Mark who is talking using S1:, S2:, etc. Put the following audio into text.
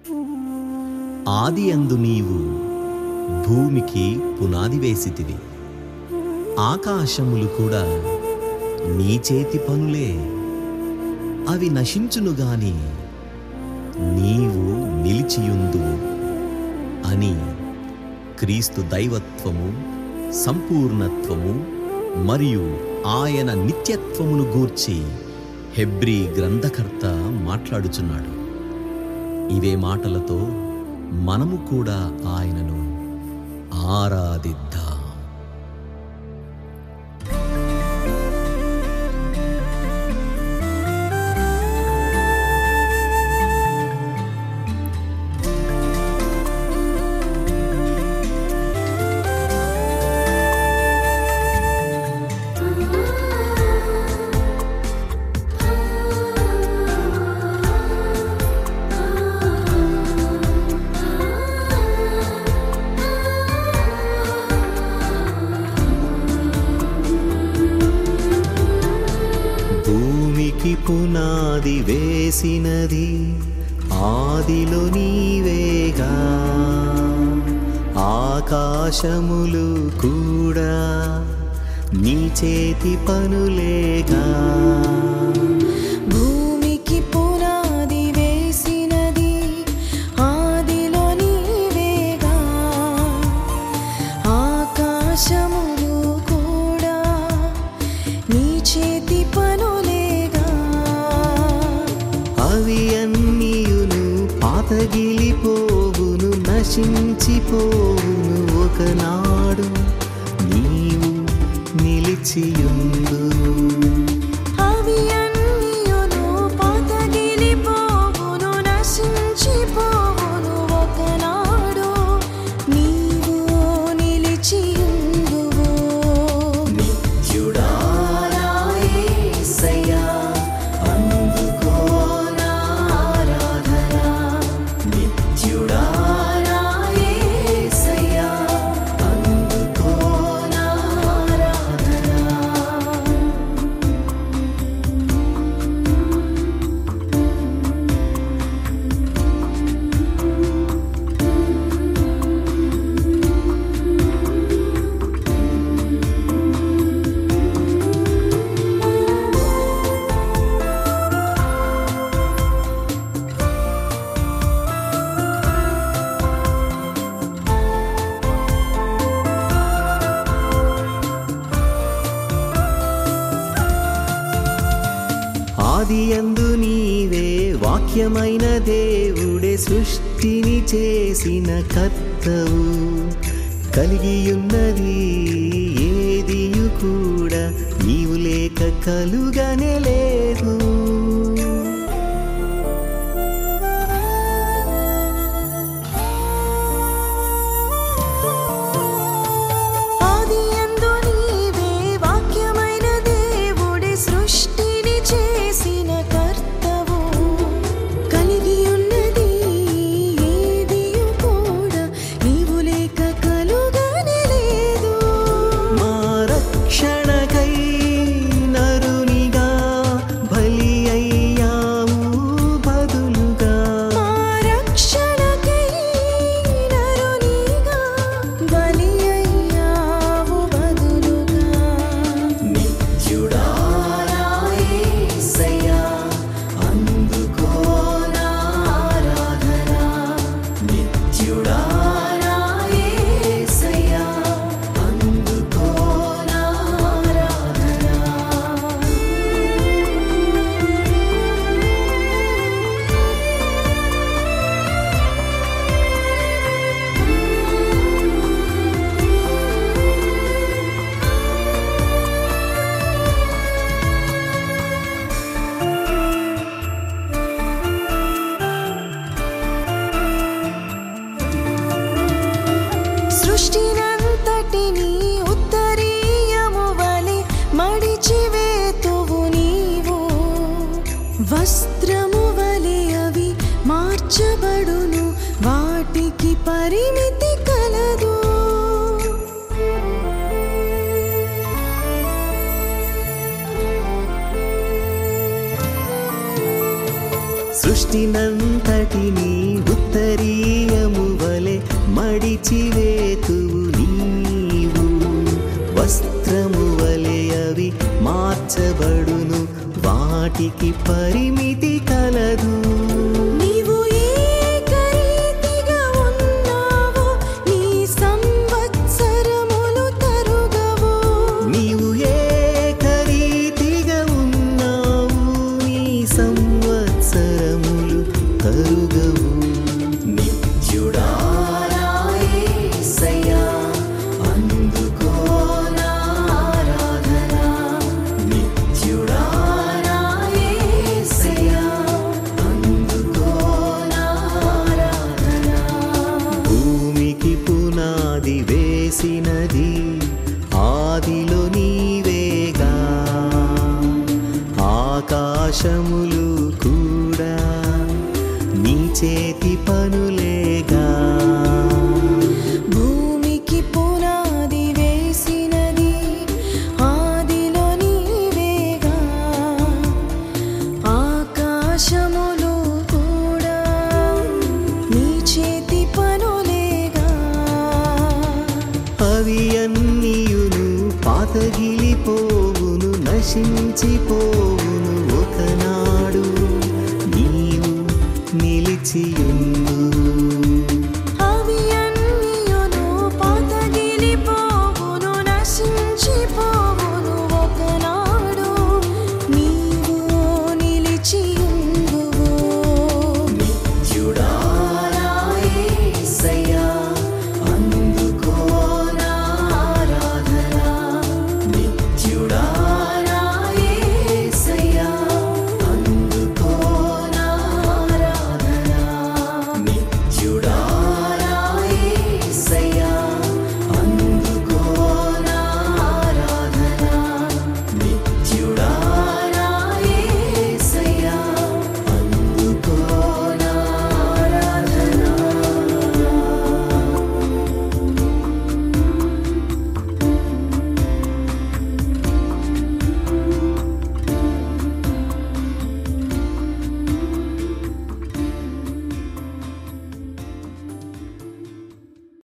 S1: ఆది అందు నీవు భూమికి పునాది వేసితివి ఆకాశములు కూడా నీ చేతి పనులే అవి నశించును గాని నీవు నిలిచియుందువు అని క్రీస్తు దైవత్వము సంపూర్ణత్వము మరియు ఆయన నిత్యత్వమును గూర్చి హెబ్రీ గ్రంథకర్త మాట్లాడుచున్నాడు ఇవే మాటలతో మనము కూడా ఆయనను ఆరాధిద్దాం భూమికి పునాది వేసినది ఆదిలో నీవేగా ఆకాశములు కూడా నీ చేతి పనులేగా
S2: భూమికి పునాది వేసినది ఆదిలో నీవేగా ఆకాశములు కూడా నీ చేతి పనులేగా
S1: అవి అన్నీయును పాతగిలిపోవును నశించిపోవును ఒకనాడు నీవు నిలిచియుందు
S2: అవి అన్నియును పాతగిలిపోవును నశించిపోవును ఒకనాడు నీవు నిలిచియుందువు
S1: నిత్యుడా నా యేసయ్యా, అందుకో నా ఆరాధన. నిత్యుడా నా యేసయ్యా, అందుకో నా ఆరాధన. ఆది అందు నీవే వాక్యమైన దేవుడే సృష్టిని చేసిన కర్తవు కలిగియున్నది ఏదియు కూడా నీవు లేక కలుగనే లేదు
S2: ఆది యందు నీవే వాక్యమైన దేవుడే సృష్టిని చేసిన కర్తవు కలిగి ఉన్నది ఏదియు కూడా నీవు లేక కలుగనే లేదు
S1: మా రక్షణకై నరునిగా బలి అయి సృష్టినంతటిని ఉత్తరీయము వలె మడిచివేతువు నీవు వస్త్రము వలె అవి మార్చబడును వాటికి పరిమితి కలదు
S2: నీవు ఏకరీతిగా ఉన్నావు నీ సంవత్సరములు తరుగవు
S1: నీవు ఏకరీతిగా ఉన్నావు నీ సంవత్సరములు తరుగవు నిత్యుడా నా యేసయ్యా, అందుకో నా ఆరాధన. నిత్యుడా నా యేసయ్యా, అందుకో నా ఆరాధన. భూమికి పునాది వేసినది ఆదిలో నీవేగా ఆకాశములు కూడా నీ చేతి పనులేగా
S2: భూమికి పునాది వేసినది ఆదిలో నీవేగా ఆకాశములు కూడా నీ చేతి పనులేగా
S1: అవి అన్నియును పాతగిలిపోవును నశించిపోవును ఒకనాడు నీవు నిలిచియుందు